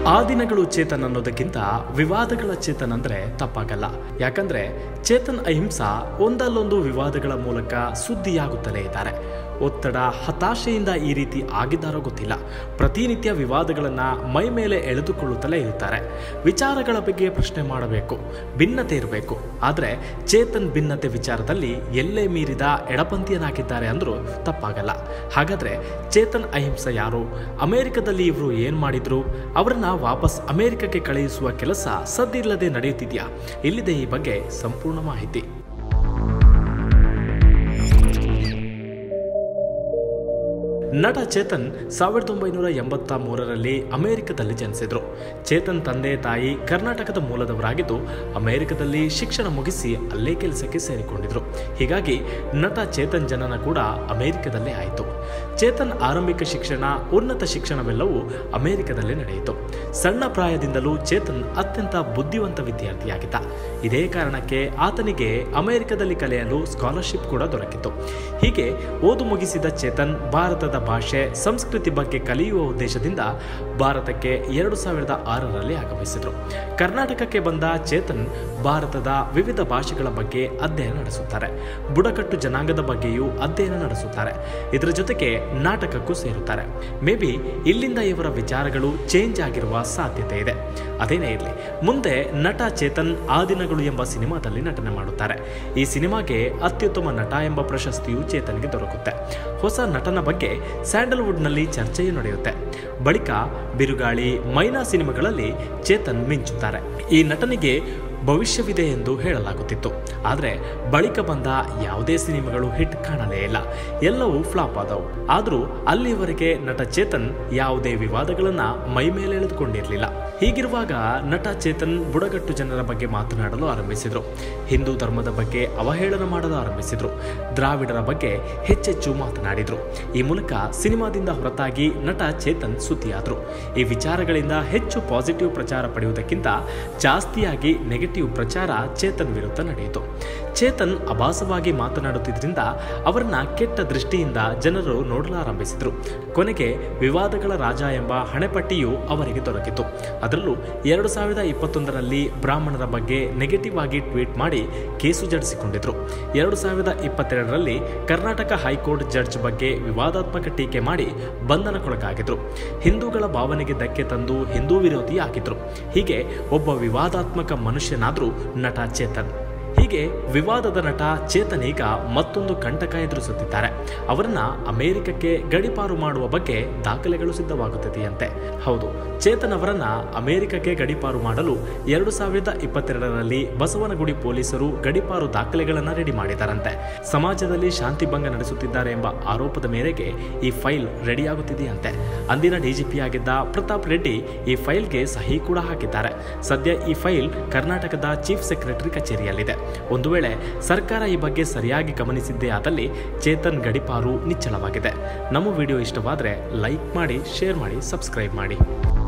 ಆ ದಿನಗಳು ಚೇತನ್ ಅನ್ನೋದಕ್ಕಿಂತ ವಿವಾದಗಳ ಚೇತನ್ ಅಂದ್ರೆ ತಪ್ಪಾಗಲ್ಲ ಯಾಕಂದ್ರೆ ಚೇತನ್ ಅಹಿಂಸಾ ಒಂದಲ್ಲೊಂದು ವಿವಾದಗಳ ಮೂಲಕ ಸುದ್ದಿಯಾಗುತ್ತಲೇ ಇದ್ದಾರೆ ಒತ್ತಡ ಹತಾಶೆಯಿಂದ ಈ ರೀತಿ ಆಗಿದ್ದಾರೋ ಗೊತ್ತಿಲ್ಲ ಪ್ರತಿನಿತ್ಯ ವಿವಾದಗಳನ್ನ ಮೈ ಮೇಲೆ ಎಳೆದುಕೊಳ್ಳುತ್ತಲೇ ಇರುತ್ತಾರೆ ವಿಚಾರಗಳ ಬಗ್ಗೆ ಪ್ರಶ್ನೆ ಮಾಡಬೇಕು ಭಿನ್ನತೆ ಇರಬೇಕು ಆದರೆ ಚೇತನ್ ಭಿನ್ನತೆ ವಿಚಾರದಲ್ಲಿ ಎಲ್ಲೇ ಮೀರಿದ ಎಡಪಂಥೀಯನಾಗಿದ್ದಾರೆ ಅಂದ್ರೂ ತಪ್ಪಾಗಲ್ಲ ಹಾಗಾದ್ರೆ ಚೇತನ್ ಅಹಿಂಸಾ ಯಾರು ಅಮೆರಿಕದಲ್ಲಿ ಇವರು ಏನ್ ಮಾಡಿದ್ರು ಅವರನ್ನ ವಾಪಸ್ ಅಮೆರಿಕಕ್ಕೆ ಕಳುಹಿಸುವ ಕೆಲಸ ಸದ್ದಿಲ್ಲದೆ ನಡೆಯುತ್ತಿದೆಯಾ ಇಲ್ಲಿದೆ ಈ ಬಗ್ಗೆ ಸಂಪೂರ್ಣ ಮಾಹಿತಿ ನಟ ಚೇತನ್ ಸಾವಿರದ ಒಂಬೈನೂರ ಎಂಬತ್ತ ಮೂರರಲ್ಲಿ ಅಮೆರಿಕದಲ್ಲಿ ಜನಿಸಿದ್ರು ಚೇತನ್ ತಂದೆ ತಾಯಿ ಕರ್ನಾಟಕದ ಮೂಲದವರಾಗಿದ್ದು ಅಮೆರಿಕದಲ್ಲಿ ಶಿಕ್ಷಣ ಮುಗಿಸಿ ಅಲ್ಲೇ ಕೆಲಸಕ್ಕೆ ಸೇರಿಕೊಂಡಿದ್ರು ಹೀಗಾಗಿ ನಟ ಚೇತನ್ ಜನನ ಕೂಡ ಅಮೆರಿಕದಲ್ಲೇ ಆಯಿತು ಚೇತನ್ ಆರಂಭಿಕ ಶಿಕ್ಷಣ ಉನ್ನತ ಶಿಕ್ಷಣವೆಲ್ಲವೂ ಅಮೆರಿಕದಲ್ಲೇ ನಡೆಯಿತು ಸಣ್ಣ ಪ್ರಾಯದಿಂದಲೂ ಚೇತನ್ ಅತ್ಯಂತ ಬುದ್ಧಿವಂತ ವಿದ್ಯಾರ್ಥಿಯಾಗಿದ್ದ ಇದೇ ಕಾರಣಕ್ಕೆ ಆತನಿಗೆ ಅಮೆರಿಕದಲ್ಲಿ ಕಲಿಯಲು ಸ್ಕಾಲರ್ಶಿಪ್ ಕೂಡ ದೊರಕಿತು ಹೀಗೆ ಓದು ಮುಗಿಸಿದ ಚೇತನ್ ಭಾರತದ ಭಾಷೆ ಸಂಸ್ಕೃತಿ ಬಗ್ಗೆ ಕಲಿಯುವ ಉದ್ದೇಶದಿಂದ ಭಾರತಕ್ಕೆ ಎರಡು ಸಾವಿರದ ಆರರಲ್ಲಿ ಆಗಮಿಸಿದರು ಕರ್ನಾಟಕಕ್ಕೆ ಬಂದ ಚೇತನ್ ಭಾರತದ ವಿವಿಧ ಭಾಷೆಗಳ ಬಗ್ಗೆ ಅಧ್ಯಯನ ನಡೆಸುತ್ತಾರೆ ಬುಡಕಟ್ಟು ಜನಾಂಗದ ಬಗ್ಗೆಯೂ ಅಧ್ಯಯನ ನಡೆಸುತ್ತಾರೆ ಇದರ ಜೊತೆಗೆ ನಾಟಕಕ್ಕೂ ಸೇರುತ್ತಾರೆ ಮೇ ಬಿ ಇಲ್ಲಿಂದ ಇವರ ವಿಚಾರಗಳು ಚೇಂಜ್ ಆಗಿರುವ ಸಾಧ್ಯತೆ ಇದೆ ಅದೇನೇ ಇರಲಿ ಮುಂದೆ ನಟ ಚೇತನ್ ಆ ದಿನಗಳು ಎಂಬ ಸಿನಿಮಾದಲ್ಲಿ ನಟನೆ ಮಾಡುತ್ತಾರೆ ಈ ಸಿನಿಮಾಗೆ ಅತ್ಯುತ್ತಮ ನಟ ಎಂಬ ಪ್ರಶಸ್ತಿಯು ಚೇತನ್ಗೆ ದೊರಕುತ್ತೆ ಹೊಸ ನಟನ ಬಗ್ಗೆ ಸ್ಯಾಂಡಲ್ವುಡ್ನಲ್ಲಿ ಚರ್ಚೆಯೂ ನಡೆಯುತ್ತೆ ಬಳಿಕ ಬಿರುಗಾಳಿ ಮೈನಾ ಸಿನಿಮಾಗಳಲ್ಲಿ ಚೇತನ್ ಮಿಂಚುತ್ತಾರೆ ಈ ನಟನಿಗೆ ಭವಿಷ್ಯವಿದೆ ಎಂದು ಹೇಳಲಾಗುತ್ತಿತ್ತು ಆದರೆ ಬಳಿಕ ಬಂದ ಯಾವುದೇ ಸಿನಿಮಾಗಳು ಹಿಟ್ ಕಾಣಲೇ ಇಲ್ಲ ಎಲ್ಲವೂ ಫ್ಲಾಪ್ ಆದವು ಆದರೂ ಅಲ್ಲಿವರೆಗೆ ನಟ ಚೇತನ್ ಯಾವುದೇ ವಿವಾದಗಳನ್ನ ಮೈ ಮೇಲೆ ಎಳೆದುಕೊಂಡಿರಲಿಲ್ಲ ಹೀಗಿರುವಾಗ ನಟ ಚೇತನ್ ಬುಡಗಟ್ಟು ಜನರ ಬಗ್ಗೆ ಮಾತನಾಡಲು ಆರಂಭಿಸಿದರು ಹಿಂದೂ ಧರ್ಮದ ಬಗ್ಗೆ ಅವಹೇಳನ ಮಾಡಲು ಆರಂಭಿಸಿದರು ದ್ರಾವಿಡರ ಬಗ್ಗೆ ಹೆಚ್ಚೆಚ್ಚು ಮಾತನಾಡಿದರು ಈ ಮೂಲಕ ಸಿನಿಮಾದಿಂದ ಹೊರತಾಗಿ ನಟ ಚೇತನ್ ಸುದ್ದಿಯಾದರು ಈ ವಿಚಾರಗಳಿಂದ ಹೆಚ್ಚು ಪಾಸಿಟಿವ್ ಪ್ರಚಾರ ಪಡೆಯುವುದಕ್ಕಿಂತ ಜಾಸ್ತಿಯಾಗಿ ನೆಗೆಟಿವ್ ಪ್ರಚಾರ ಚೇತನ್ ವಿರುದ್ಧ ನಡೆಯಿತು ಚೇತನ್ ಅಭಾಸವಾಗಿ ಮಾತನಾಡುತ್ತಿದ್ದರಿಂದ ಅವರನ್ನ ಕೆಟ್ಟ ದೃಷ್ಟಿಯಿಂದ ಜನರು ನೋಡಲಾರಂಭಿಸಿದರು ಕೊನೆಗೆ ವಿವಾದಗಳ ರಾಜ ಎಂಬ ಹಣೆಪಟ್ಟಿಯು ಅವರಿಗೆ ದೊರಕಿತು ಅದರಲ್ಲೂ ಎರಡು ಸಾವಿರದ ಇಪ್ಪತ್ತೊಂದರಲ್ಲಿ ಬ್ರಾಹ್ಮಣರ ಬಗ್ಗೆ ನೆಗೆಟಿವ್ ಆಗಿ ಟ್ವೀಟ್ ಮಾಡಿ ಕೇಸು ಜಡಿಸಿಕೊಂಡಿದ್ರು ಎರಡು ಸಾವಿರದ ಇಪ್ಪತ್ತೆರಡರಲ್ಲಿ ಕರ್ನಾಟಕ ಹೈಕೋರ್ಟ್ ಜಡ್ಜ್ ಬಗ್ಗೆ ವಿವಾದಾತ್ಮಕ ಟೀಕೆ ಮಾಡಿ ಬಂಧನಕ್ಕೊಳಗಾಗಿದ್ರು ಹಿಂದೂಗಳ ಭಾವನೆಗೆ ಧಕ್ಕೆ ತಂದು ಹಿಂದೂ ವಿರೋಧಿ ಆಗಿದ್ರು ಹೀಗೆ ಒಬ್ಬ ವಿವಾದಾತ್ಮಕ ಮನುಷ್ಯನಾದ್ರೂ ನಟ ಚೇತನ್ ಹೀಗೆ ವಿವಾದದ ನಟ ಚೇತನ್ ಈಗ ಮತ್ತೊಂದು ಕಂಟಕ ಎದುರಿಸುತ್ತಿದ್ದಾರೆ ಅವರನ್ನ ಅಮೆರಿಕಕ್ಕೆ ಗಡಿಪಾರು ಮಾಡುವ ಬಗ್ಗೆ ದಾಖಲೆಗಳು ಸಿದ್ಧವಾಗುತ್ತಿದೆಯಂತೆ ಹೌದು ಚೇತನ್ ಅವರನ್ನ ಅಮೆರಿಕಕ್ಕೆ ಗಡಿಪಾರು ಮಾಡಲು ಎರಡು ಸಾವಿರದ ಇಪ್ಪತ್ತೆರಡರಲ್ಲಿ ಬಸವನಗುಡಿ ಪೊಲೀಸರು ಗಡಿಪಾರು ದಾಖಲೆಗಳನ್ನು ರೆಡಿ ಮಾಡಿದ್ದಾರಂತೆ ಸಮಾಜದಲ್ಲಿ ಶಾಂತಿ ಭಂಗ ನಡೆಸುತ್ತಿದ್ದಾರೆ ಎಂಬ ಆರೋಪದ ಮೇರೆಗೆ ಈ ಫೈಲ್ ರೆಡಿಯಾಗುತ್ತಿದೆಯಂತೆ ಅಂದಿನ ಡಿಜಿಪಿ ಆಗಿದ್ದ ಪ್ರತಾಪ್ ರೆಡ್ಡಿ ಈ ಫೈಲ್ಗೆ ಸಹಿ ಕೂಡ ಹಾಕಿದ್ದಾರೆ ಸದ್ಯ ಈ ಫೈಲ್ ಕರ್ನಾಟಕದ ಚೀಫ್ ಸೆಕ್ರೆಟರಿ ಕಚೇರಿಯಲ್ಲಿದೆ ಒಂದು ವೇಳೆ ಸರ್ಕಾರ ಈ ಬಗ್ಗೆ ಸರಿಯಾಗಿ ಗಮನಿಸಿದ್ದೇ ಆದಲ್ಲಿ ಚೇತನ್ ಗಡಿಪಾರು ನಿಚ್ಚಳವಾಗಿದೆ ನಮ್ಮ ವಿಡಿಯೋ ಇಷ್ಟವಾದರೆ ಲೈಕ್ ಮಾಡಿ ಶೇರ್ ಮಾಡಿ ಸಬ್ಸ್ಕ್ರೈಬ್ ಮಾಡಿ